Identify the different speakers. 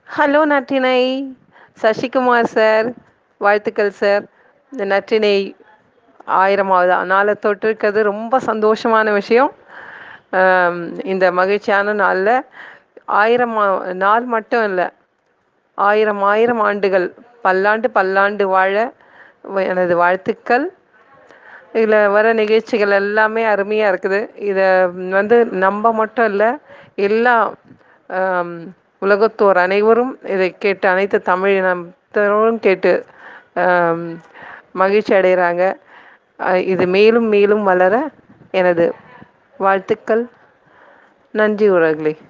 Speaker 1: hello நற்றினை Sasikumar sir வாழ்த்துக்கள் sir இந்த நற்றினை ஆயிரமாவது நாளை தொட்டிருக்கிறது ரொம்ப சந்தோஷமான விஷயம் ஆம், இந்த மகிழ்ச்சியான நாளில் ஆயிரம் ஆ- நாள் மட்டும் இல்லை ஆயிரம் ஆயிரம் ஆண்டுகள் பல்லாண்டு பல்லாண்டு வாழ வ- எனது வாழ்த்துக்கள் இதில் வர நிகழ்ச்சிகள் எல்லாமே அருமையாக இருக்குது இதை வந்து நம்ம மட்டும் இல்லை எல்லா ஆம், உலகத்தோர் அனைவரும் இதை கேட்டு அனைத்து தமிழினத்தவரும் கேட்டு ஆம், மகிழ்ச்சி அடைகிறாங்க அஹ், இது மேலும் மேலும் வளர எனது வாழ்த்துக்கள் நன்றி உறவுகளே